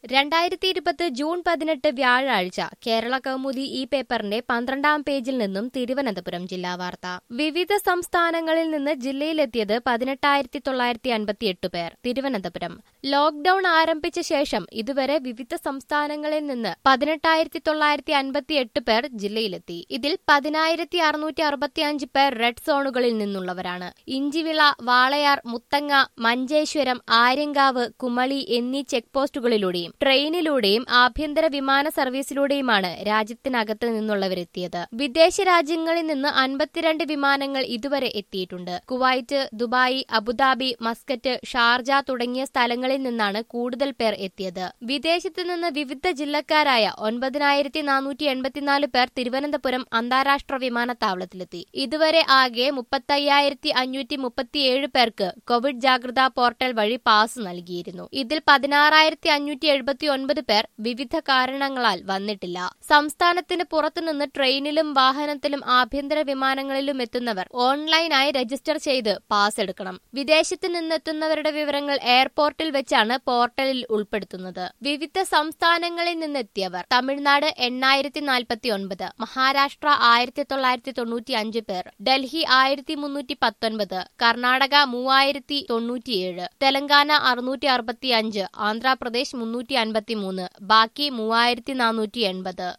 രണ്ടായിരത്തി ഇരുപത് ജൂൺ പതിനെട്ട് വ്യാഴാഴ്ച കേരള കൗമുദി ഈ പേപ്പറിന്റെ പന്ത്രണ്ടാം പേജിൽ നിന്നും തിരുവനന്തപുരം ജില്ലാ വാർത്ത വിവിധ സംസ്ഥാനങ്ങളിൽ നിന്ന് ജില്ലയിലെത്തിയത് പതിനെട്ടായിരത്തി തൊള്ളായിരത്തി അൻപത്തിയെട്ട് പേർ തിരുവനന്തപുരം ലോക്ഡൌൺ ആരംഭിച്ച ശേഷം ഇതുവരെ വിവിധ സംസ്ഥാനങ്ങളിൽ നിന്ന് പതിനെട്ടായിരത്തി തൊള്ളായിരത്തി അൻപത്തിയെട്ട് പേർ ജില്ലയിലെത്തി ഇതിൽ പതിനായിരത്തി അറുന്നൂറ്റി അറുപത്തിയഞ്ച് പേർ റെഡ് സോണുകളിൽ നിന്നുള്ളവരാണ് ഇഞ്ചിവിള വാളയാർ മുത്തങ്ങ മഞ്ചേശ്വരം ആര്യങ്കാവ് കുമളി എന്നീ ചെക്ക് പോസ്റ്റുകളിലൂടെയും ട്രെയിനിലൂടെയും ആഭ്യന്തര വിമാന സർവീസിലൂടെയുമാണ് രാജ്യത്തിനകത്ത് നിന്നുള്ളവരെത്തിയത് വിദേശ രാജ്യങ്ങളിൽ നിന്ന് അൻപത്തിരണ്ട് വിമാനങ്ങൾ ഇതുവരെ എത്തിയിട്ടുണ്ട് Kuwait Dubai Abu Dhabi Muscat Sharjah തുടങ്ങിയ സ്ഥലങ്ങളിൽ നിന്നാണ് കൂടുതൽ പേർ എത്തിയത് വിദേശത്ത് നിന്ന് വിവിധ ജില്ലക്കാരായ ഒൻപതിനായിരത്തി നാനൂറ്റി എൺപത്തിനാല് പേർ തിരുവനന്തപുരം അന്താരാഷ്ട്ര വിമാനത്താവളത്തിലെത്തി ഇതുവരെ ആകെ മുപ്പത്തയ്യായിരത്തി അഞ്ഞൂറ്റി മുപ്പത്തിയേഴ് പേർക്ക് കോവിഡ് ജാഗ്രതാ പോർട്ടൽ വഴി പാസ് നൽകിയിരുന്നു ഇതിൽ പതിനാറായിരത്തി അഞ്ഞൂറ്റി എഴുപത്തി ഒൻപത് പേർ വിവിധ കാരണങ്ങളാൽ വന്നിട്ടില്ല സംസ്ഥാനത്തിന് പുറത്തുനിന്ന് ട്രെയിനിലും വാഹനത്തിലും ആഭ്യന്തര വിമാനങ്ങളിലും എത്തുന്നവർ ഓൺലൈനായി രജിസ്റ്റർ ചെയ്ത് പാസ് എടുക്കണം വിദേശത്ത് നിന്നെത്തുന്നവരുടെ വിവരങ്ങൾ എയർപോർട്ടിൽ വെച്ചാണ് പോർട്ടലിൽ ഉൾപ്പെടുത്തുന്നത് വിവിധ സംസ്ഥാനങ്ങളിൽ നിന്നെത്തിയവർ തമിഴ്നാട് എണ്ണായിരത്തി നാൽപ്പത്തി ഒൻപത് മഹാരാഷ്ട്ര ആയിരത്തി തൊള്ളായിരത്തി തൊണ്ണൂറ്റി അഞ്ച് പേർ ഡൽഹി ആയിരത്തി മുന്നൂറ്റി പത്തൊൻപത് കർണാടക മൂവായിരത്തി തൊണ്ണൂറ്റിയേഴ് തെലങ്കാന അറുന്നൂറ്റി അറുപത്തി അഞ്ച് ആന്ധ്രാപ്രദേശ് മുന്നൂറ്റി അൻപത്തി മൂന്ന് ബാക്കി മൂവായിരത്തി നാനൂറ്റി എൺപത്